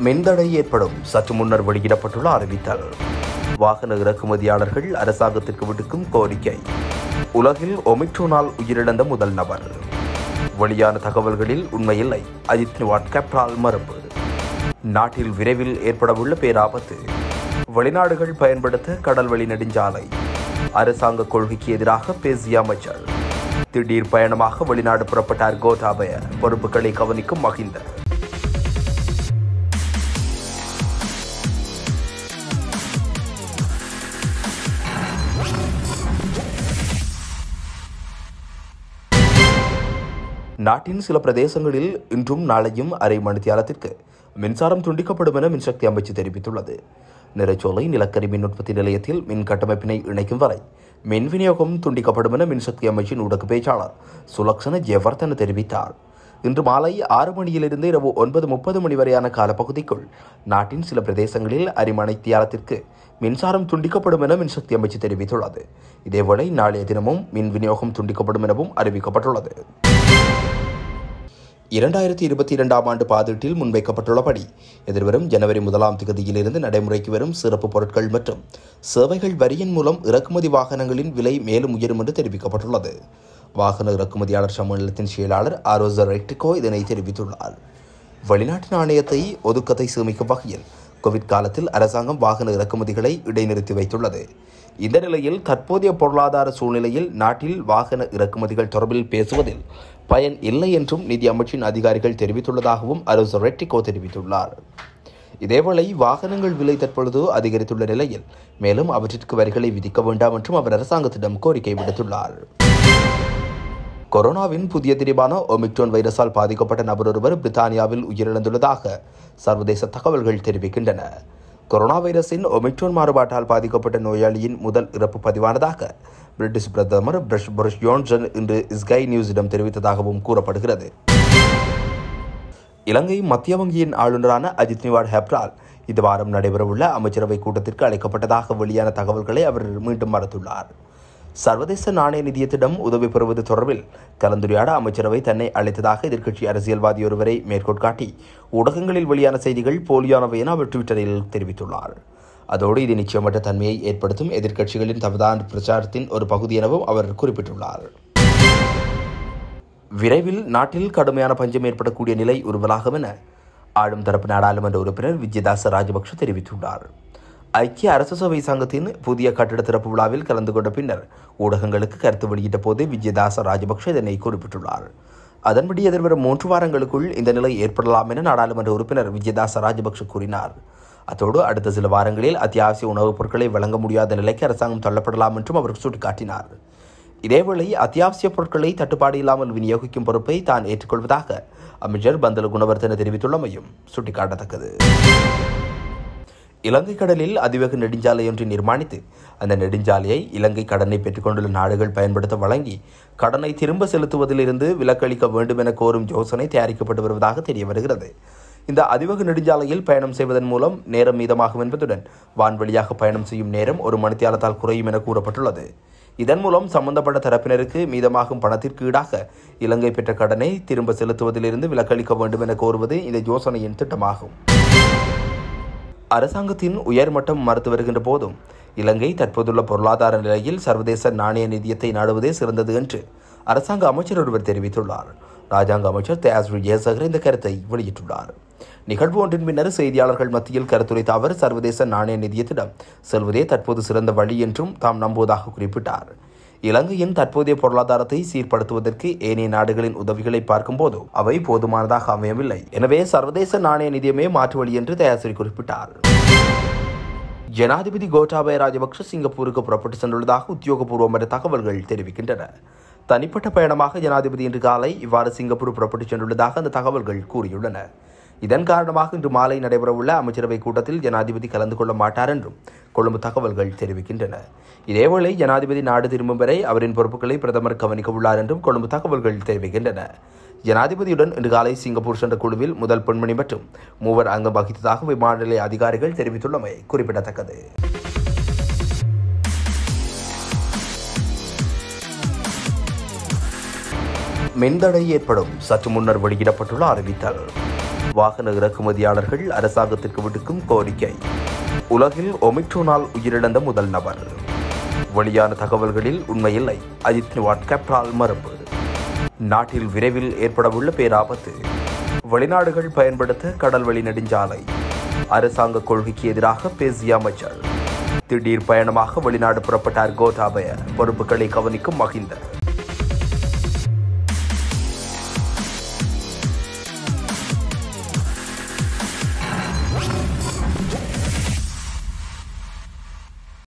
மின்தடை ஏற்படும் சற்று முன்னர் வெளியிடப்பட்டுள்ள அறிவித்தல் வாகன இறக்குமதியாளர்கள் அரசாங்கத்திற்கு விடுக்கும் கோரிக்கை உலகில் ஒமிக்ரோனால் உயிரிழந்த முதல் நபர் வெளியான தகவல்களில் உண்மையில்லை அஜித் நிவாட் கேப்டால் மறுப்பு நாட்டில் விரைவில் ஏற்படவுள்ள பேராபத்து வெளிநாடுகள் பயன்படுத்த கடல்வழி நெடுஞ்சாலை அரசாங்க கொள்கைக்கு எதிராக பேசிய அமைச்சர் திடீர் பயணமாக வெளிநாடு புறப்பட்டார் கோட்டாபய பொறுப்புகளை கவனிக்கும் மகிந்த நாட்டின் சில பிரதேசங்களில் இன்றும் நாளையும் அரை மணித்தியாலத்திற்கு மின்சாரம் துண்டிக்கப்படும் என மின்சக்தி அமைச்சு தெரிவித்துள்ளது நிறைச்சோலை நிலக்கரி மின் உற்பத்தி நிலையத்தில் மின் கட்டமைப்பினை இணைக்கும் வரை மின் விநியோகம் துண்டிக்கப்படும் என மின்சக்தி அமைச்சின் ஊடக பேச்சாளர் சுலக்ஷன ஜெயவர்தன தெரிவித்தார் இன்று மாலை ஆறு மணியிலிருந்து இரவு ஒன்பது முப்பது மணி வரையான காலப்பகுதிக்குள் நாட்டின் சில பிரதேசங்களில் அரிமனை தியாலத்திற்கு மின்சாரம் துண்டிக்கப்படும் என மின்சக்தி அமைச்சு தெரிவித்துள்ளது இதேவேளை நாளைய தினமும் மின் விநியோகம் துண்டிக்கப்படும் எனவும் அறிவிக்கப்பட்டுள்ளது இரண்டாயிரத்தி இருபத்தி இரண்டாம் ஆண்டு பாதீட்டில் முன்வைக்கப்பட்டுள்ளபடி எதிர்வரும் ஜனவரி முதலாம் தேதியிலிருந்து நடைமுறைக்கு வரும் சிறப்பு பொருட்கள் மற்றும் சேவைகள் வரியின் மூலம் இறக்குமதி வாகனங்களின் விலை மேலும் உயரும் என்று தெரிவிக்கப்பட்டுள்ளது வாகன இறக்குமதியாளர் சம்மேளனத்தின் செயலாளர் ஆரோசர் ரெக்டிகோ இதனை தெரிவித்துள்ளார் வெளிநாட்டு நாணயத்தை ஒதுக்கத்தை சேமிக்கும் வகையில் கோவிட் காலத்தில் அரசாங்கம் வாகன இறக்குமதிகளை இடைநிறுத்தி வைத்துள்ளது இந்த நிலையில் தற்போதைய பொருளாதார சூழ்நிலையில் நாட்டில் வாகன இறக்குமதிகள் தொடர்பில் பேசுவதில் பயன் இல்லை என்றும் நிதி அமைச்சின் அதிகாரிகள் தெரிவித்துள்ளதாகவும் அரசு ரெட்டிகோ தெரிவித்துள்ளார் இதேவேளை வாகனங்கள் விலை தற்பொழுது அதிகரித்துள்ள நிலையில் மேலும் அவற்றிற்கு வரிகளை விதிக்க வேண்டாம் என்றும் அவர் அரசாங்கத்திடம் கோரிக்கை விடுத்துள்ளார் கொரோனாவின் புதிய திரிவான ஒமிக்ரோன் வைரஸால் பாதிக்கப்பட்ட நபர் ஒருவர் பிரித்தானியாவில் உயிரிழந்துள்ளதாக சர்வதேச தகவல்கள் தெரிவிக்கின்றன கொரோனா வைரஸின் ஒமிக்ரோன் மாறுபாட்டால் பாதிக்கப்பட்ட நோயாளியின் முதல் இறப்பு பதிவானதாக பிரிட்டிஷ் பிரதமர் பிரஷ் பொரிஸ் ஜோன்சன் இன்று ஸ்கை நியூஸிடம் தெரிவித்ததாகவும் கூறப்படுகிறது இலங்கை மத்திய வங்கியின் ஆளுநரான அஜித் நிவாட் ஹெப்ரால் இந்த வாரம் நடைபெறவுள்ள அமைச்சரவை கூட்டத்திற்கு அழைக்கப்பட்டதாக வெளியான தகவல்களை அவர் மீண்டும் மறுத்துள்ளார் சர்வதேச நாணய நிதியத்திடம் உதவி பெறுவது தொடர்பில் கலந்துரையாட அமைச்சரவை தன்னை அழைத்ததாக எதிர்க்கட்சி அரசியல்வாதி ஒருவரை மேற்கோள் காட்டி ஊடகங்களில் வெளியான செய்திகள் போலியானவை என அவர் ட்விட்டரில் தெரிவித்துள்ளார் அதோடு இது நிச்சயமற்ற தன்மையை ஏற்படுத்தும் எதிர்க்கட்சிகளின் தவறான பிரச்சாரத்தின் ஒரு பகுதி எனவும் அவர் குறிப்பிட்டுள்ளார் விரைவில் நாட்டில் கடுமையான பஞ்சம் ஏற்படக்கூடிய நிலை உருவலாகும் என ஆளும் தரப்பு நாடாளுமன்ற உறுப்பினர் விஜயதாச ராஜபக்ஷ தெரிவித்துள்ளார் ஐக்கிய அரசு சபை சங்கத்தின் புதிய கட்டிட திறப்பு விழாவில் கலந்து கொண்ட பின்னர் ஊடகங்களுக்கு கருத்து வெளியிட்ட போது விஜயதாச ராஜபக்ஷ இதனை குறிப்பிட்டுள்ளார் அதன்படி எதிர்வரும் மூன்று வாரங்களுக்குள் இந்த நிலை ஏற்படலாம் என நாடாளுமன்ற உறுப்பினர் விஜயதாச ராஜபக்ஷ கூறினார் அத்தோடு அடுத்த சில வாரங்களில் அத்தியாவசிய உணவுப் பொருட்களை வழங்க முடியாத நிலைக்கு அரசாங்கம் தள்ளப்படலாம் என்றும் அவர் சுட்டிக்காட்டினார் இதேவேளை அத்தியாவசிய பொருட்களை தட்டுப்பாடு இல்லாமல் விநியோகிக்கும் பொறுப்பை தான் ஏற்றுக்கொள்வதாக அமைச்சர் பந்தல குணவர்தன தெரிவித்துள்ளமையும் சுட்டிக்காட்டத்தக்கது இலங்கை கடலில் அதிவேக நெடுஞ்சாலை ஒன்றை நிர்மாணித்து அந்த நெடுஞ்சாலையை இலங்கை கடனை பெற்றுக்கொண்டுள்ள நாடுகள் பயன்படுத்த வழங்கி கடனை திரும்ப செலுத்துவதிலிருந்து விலக்களிக்க வேண்டும் என கோரும் யோசனை தயாரிக்கப்பட்டு வருவதாக தெரிய வருகிறது இந்த அதிவேக நெடுஞ்சாலையில் பயணம் செய்வதன் மூலம் நேரம் மீதமாகும் என்பதுடன் வான்வழியாக பயணம் செய்யும் நேரம் ஒரு மணித்தியாலத்தால் குறையும் என கூறப்பட்டுள்ளது இதன் மூலம் சம்பந்தப்பட்ட தரப்பினருக்கு மீதமாகும் பணத்திற்கு ஈடாக இலங்கை பெற்ற கடனை திரும்ப செலுத்துவதிலிருந்து விலக்களிக்க வேண்டும் என கோருவது இந்த யோசனையின் திட்டமாகும் அரசாங்கத்தின் உயர்மட்டம் மறுத்து வருகின்ற போதும் இலங்கை தற்போதுள்ள பொருளாதார நிலையில் சர்வதேச நாணய நிதியத்தை நாடுவதே சிறந்தது என்று அரசாங்க அமைச்சர் ஒருவர் தெரிவித்துள்ளார் ராஜாங்க அமைச்சர் தயாஸ்ரீ ஜெயசகர் இந்த கருத்தை வெளியிட்டுள்ளார் நிகழ்வு ஒன்றின் பின்னர் செய்தியாளர்கள் மத்தியில் கருத்துரைத்த அவர் சர்வதேச நாணய நிதியத்திடம் செல்வதே தற்போது சிறந்த வழி என்றும் தாம் நம்புவதாக குறிப்பிட்டார் இலங்கையின் தற்போதைய பொருளாதாரத்தை சீர்படுத்துவதற்கு ஏனைய நாடுகளின் உதவிகளை பார்க்கும்போது அவை போதுமானதாக அமையவில்லை எனவே சர்வதேச நாணய நிதியமே மாற்று வழி என்று தயாசிரி குறிப்பிட்டார் ஜனாதிபதி கோட்டாபய ராஜபக்ஷ சிங்கப்பூருக்கு புறப்பட்டு சென்றுள்ளதாக உத்தியோகபூர்வமற்ற தகவல்கள் தெரிவிக்கின்றன தனிப்பட்ட பயணமாக ஜனாதிபதி இன்று காலை இவ்வாறு சிங்கப்பூர் புறப்பட்டு சென்றுள்ளதாக அந்த தகவல்கள் கூறியுள்ளன இதன் காரணமாக இன்று மாலை நடைபெறவுள்ள அமைச்சரவை கூட்டத்தில் ஜனாதிபதி கலந்து கொள்ள மாட்டார் என்றும் கொழும்பு தகவல்கள் தெரிவிக்கின்றன இதேவேளை ஜனாதிபதி நாடு திரும்பும் வரை அவரின் பொறுப்புகளை பிரதமர் கவனிக்க உள்ளார் என்றும் கொழும்பு தகவல்கள் தெரிவிக்கின்றன ஜனாதிபதியுடன் இன்று காலை சிங்கப்பூர் சென்ற குழுவில் முதல் பெண்மணி மற்றும் மூவர் அங்கம் வகித்ததாக விமான நிலைய அதிகாரிகள் தெரிவித்துள்ளமை குறிப்பிடத்தக்கது மின்தடை ஏற்படும் சற்று முன்னர் வெளியிடப்பட்டுள்ள அறிவித்தல் வாகன இறக்குமதியாளர்கள் அரசாங்கத்திற்கு விடுக்கும் கோரிக்கை உலகில் ஒமிக்ரோனால் உயிரிழந்த முதல் நபர் வெளியான தகவல்களில் உண்மையில்லை அஜித் நிவாட் கப்ரால் மறுப்பு நாட்டில் விரைவில் ஏற்படவுள்ள பேராபத்து வெளிநாடுகள் பயன்படுத்த கடல்வழி நெடுஞ்சாலை அரசாங்க கொள்கைக்கு எதிராக பேசிய அமைச்சர் திடீர் பயணமாக வெளிநாடு புறப்பட்டார் கோட்டாபய பொறுப்புகளை கவனிக்கும் மகிந்த